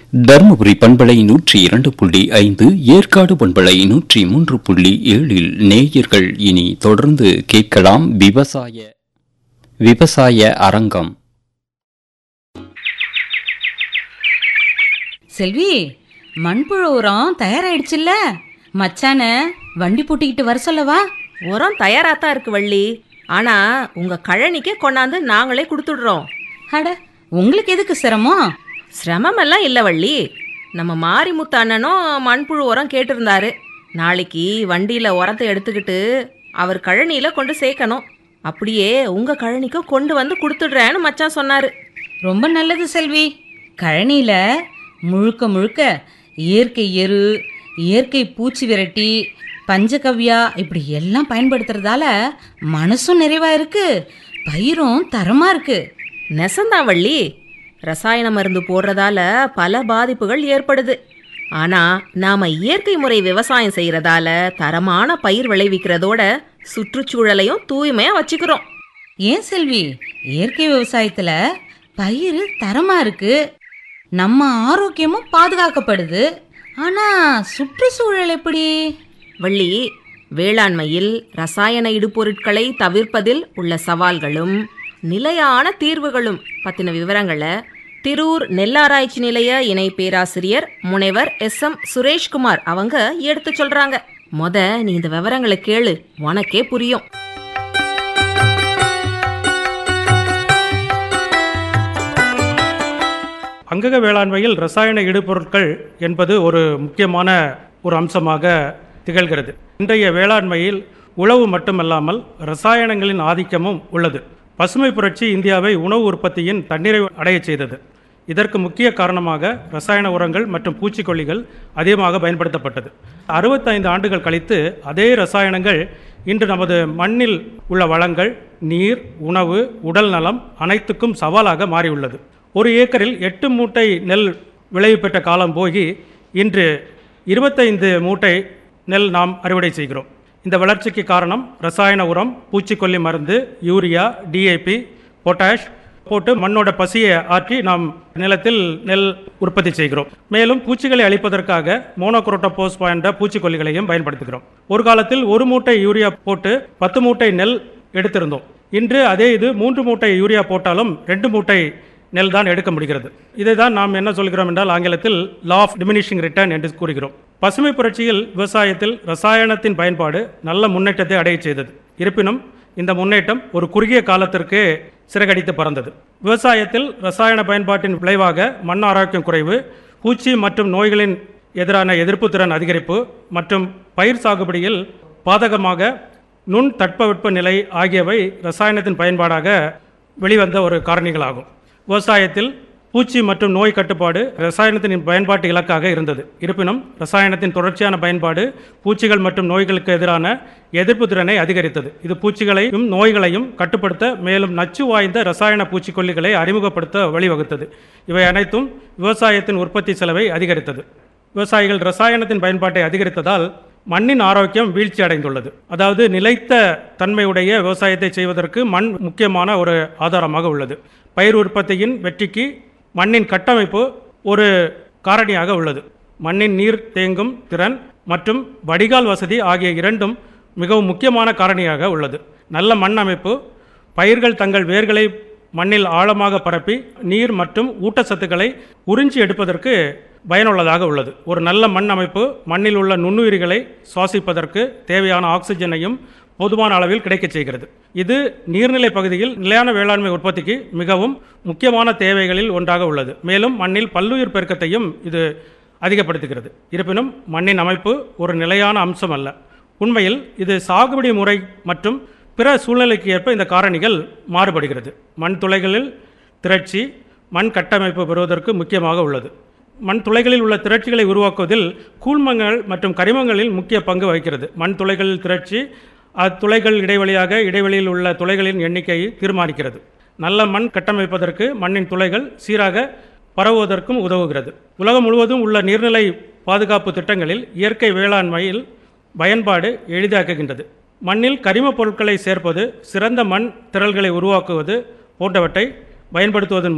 தருமபுரி பண்பலை நூற்றி இரண்டு புள்ளி ஐந்து ஏற்காடு பண்பலை நூற்றி மூன்று புள்ளி ஏழில் நேயர்கள் இனி தொடர்ந்து கேட்கலாம் விவசாய விவசாய அரங்கம் செல்வி மண்புழு உரம் தயாராயிடுச்சுல்ல மச்சான வண்டி பூட்டிக்கிட்டு வர சொல்லவா உரம் தயாராத்தான் இருக்கு வள்ளி ஆனா உங்க கழனிக்கே கொண்டாந்து நாங்களே கொடுத்துடுறோம் அட உங்களுக்கு எதுக்கு சிரமம் சிரமமெல்லாம் இல்ல வள்ளி நம்ம மாரிமுத்து அண்ணனும் மண்புழு உரம் கேட்டிருந்தாரு நாளைக்கு வண்டியில உரத்தை எடுத்துக்கிட்டு அவர் கழனியில கொண்டு சேர்க்கணும் அப்படியே உங்க கழனிக்கும் கொண்டு வந்து கொடுத்துடுறேன்னு மச்சான் சொன்னாரு ரொம்ப நல்லது செல்வி கழனியில முழுக்க முழுக்க இயற்கை எரு இயற்கை பூச்சி விரட்டி பஞ்சகவ்யா இப்படி எல்லாம் பயன்படுத்துறதால மனசும் நிறைவா இருக்கு பயிரும் தரமா இருக்கு நெசந்தான் வள்ளி ரசாயன மருந்து போடுறதால பல பாதிப்புகள் ஏற்படுது ஆனா நாம இயற்கை முறை விவசாயம் செய்யறதால தரமான பயிர் விளைவிக்கிறதோட சுற்றுச்சூழலையும் தூய்மையா வச்சுக்கிறோம் ஏன் செல்வி இயற்கை விவசாயத்துல பயிர் தரமா இருக்கு நம்ம ஆரோக்கியமும் பாதுகாக்கப்படுது ஆனா சுற்றுச்சூழல் எப்படி வள்ளி வேளாண்மையில் ரசாயன இடுபொருட்களை தவிர்ப்பதில் உள்ள சவால்களும் நிலையான தீர்வுகளும் பத்தின விவரங்களை திரூர் நெல்லாராய்ச்சி நிலைய இணை பேராசிரியர் முனைவர் எஸ் எம் சுரேஷ்குமார் அவங்க எடுத்து சொல்றாங்க மொத நீ இந்த விவரங்களை கேளு உனக்கே புரியும் அங்கக வேளாண்மையில் ரசாயன இடுபொருட்கள் என்பது ஒரு முக்கியமான ஒரு அம்சமாக திகழ்கிறது இன்றைய வேளாண்மையில் உழவு மட்டுமல்லாமல் ரசாயனங்களின் ஆதிக்கமும் உள்ளது பசுமை புரட்சி இந்தியாவை உணவு உற்பத்தியின் தன்னிறை அடையச் செய்தது இதற்கு முக்கிய காரணமாக ரசாயன உரங்கள் மற்றும் பூச்சிக்கொல்லிகள் அதிகமாக பயன்படுத்தப்பட்டது அறுபத்தைந்து ஆண்டுகள் கழித்து அதே ரசாயனங்கள் இன்று நமது மண்ணில் உள்ள வளங்கள் நீர் உணவு உடல் நலம் அனைத்துக்கும் சவாலாக மாறியுள்ளது ஒரு ஏக்கரில் எட்டு மூட்டை நெல் விளைவு பெற்ற காலம் போகி இன்று இருபத்தைந்து மூட்டை நெல் நாம் அறுவடை செய்கிறோம் இந்த வளர்ச்சிக்கு காரணம் ரசாயன உரம் பூச்சிக்கொல்லி மருந்து யூரியா டிஏபி பொட்டாஷ் போட்டு மண்ணோட பசியை ஆற்றி நாம் நிலத்தில் நெல் உற்பத்தி செய்கிறோம் மேலும் பூச்சிகளை அழிப்பதற்காக மோனோக்ரோட்டோபோஸ் போன்ற பூச்சிக்கொல்லிகளையும் பயன்படுத்துகிறோம் ஒரு காலத்தில் ஒரு மூட்டை யூரியா போட்டு பத்து மூட்டை நெல் எடுத்திருந்தோம் இன்று அதே இது மூன்று மூட்டை யூரியா போட்டாலும் ரெண்டு மூட்டை நெல் தான் எடுக்க முடிகிறது இதை தான் நாம் என்ன சொல்கிறோம் என்றால் ஆங்கிலத்தில் லா ஆஃப் டிமினிஷிங் ரிட்டர்ன் என்று கூறுகிறோம் பசுமை புரட்சியில் விவசாயத்தில் ரசாயனத்தின் பயன்பாடு நல்ல முன்னேற்றத்தை அடையச் செய்தது இருப்பினும் இந்த முன்னேற்றம் ஒரு குறுகிய காலத்திற்கு சிறகடித்து பறந்தது விவசாயத்தில் ரசாயன பயன்பாட்டின் விளைவாக மண் ஆரோக்கியம் குறைவு பூச்சி மற்றும் நோய்களின் எதிரான எதிர்ப்பு திறன் அதிகரிப்பு மற்றும் பயிர் சாகுபடியில் பாதகமாக நுண் தட்பவெப்ப நிலை ஆகியவை ரசாயனத்தின் பயன்பாடாக வெளிவந்த ஒரு காரணிகளாகும் விவசாயத்தில் பூச்சி மற்றும் நோய் கட்டுப்பாடு ரசாயனத்தின் பயன்பாட்டு இலக்காக இருந்தது இருப்பினும் ரசாயனத்தின் தொடர்ச்சியான பயன்பாடு பூச்சிகள் மற்றும் நோய்களுக்கு எதிரான எதிர்ப்பு திறனை அதிகரித்தது இது பூச்சிகளையும் நோய்களையும் கட்டுப்படுத்த மேலும் நச்சு வாய்ந்த ரசாயன பூச்சிக்கொல்லிகளை அறிமுகப்படுத்த வழிவகுத்தது இவை அனைத்தும் விவசாயத்தின் உற்பத்தி செலவை அதிகரித்தது விவசாயிகள் ரசாயனத்தின் பயன்பாட்டை அதிகரித்ததால் மண்ணின் ஆரோக்கியம் வீழ்ச்சி அடைந்துள்ளது அதாவது நிலைத்த தன்மையுடைய விவசாயத்தை செய்வதற்கு மண் முக்கியமான ஒரு ஆதாரமாக உள்ளது பயிர் உற்பத்தியின் வெற்றிக்கு மண்ணின் கட்டமைப்பு ஒரு காரணியாக உள்ளது மண்ணின் நீர் தேங்கும் திறன் மற்றும் வடிகால் வசதி ஆகிய இரண்டும் மிகவும் முக்கியமான காரணியாக உள்ளது நல்ல மண் அமைப்பு பயிர்கள் தங்கள் வேர்களை மண்ணில் ஆழமாக பரப்பி நீர் மற்றும் ஊட்டச்சத்துக்களை உறிஞ்சி எடுப்பதற்கு பயனுள்ளதாக உள்ளது ஒரு நல்ல மண் அமைப்பு மண்ணில் உள்ள நுண்ணுயிரிகளை சுவாசிப்பதற்கு தேவையான ஆக்சிஜனையும் போதுமான அளவில் கிடைக்கச் செய்கிறது இது நீர்நிலை பகுதியில் நிலையான வேளாண்மை உற்பத்திக்கு மிகவும் முக்கியமான தேவைகளில் ஒன்றாக உள்ளது மேலும் மண்ணில் பல்லுயிர் பெருக்கத்தையும் இது அதிகப்படுத்துகிறது இருப்பினும் மண்ணின் அமைப்பு ஒரு நிலையான அம்சம் அல்ல உண்மையில் இது சாகுபடி முறை மற்றும் பிற சூழ்நிலைக்கு ஏற்ப இந்த காரணிகள் மாறுபடுகிறது மண் துளைகளில் திரட்சி மண் கட்டமைப்பு பெறுவதற்கு முக்கியமாக உள்ளது மண் துளைகளில் உள்ள திரட்சிகளை உருவாக்குவதில் கூழ்மங்கள் மற்றும் கரிமங்களில் முக்கிய பங்கு வகிக்கிறது மண் துளைகளில் திரட்சி அத்துளைகள் இடைவெளியாக இடைவெளியில் உள்ள துளைகளின் எண்ணிக்கையை தீர்மானிக்கிறது நல்ல மண் கட்டமைப்பதற்கு மண்ணின் துளைகள் சீராக பரவுவதற்கும் உதவுகிறது உலகம் முழுவதும் உள்ள நீர்நிலை பாதுகாப்பு திட்டங்களில் இயற்கை வேளாண்மையில் பயன்பாடு எளிதாக்குகின்றது மண்ணில் கரிமப் பொருட்களை சேர்ப்பது சிறந்த மண் திரள்களை உருவாக்குவது போன்றவற்றை பயன்படுத்துவதன்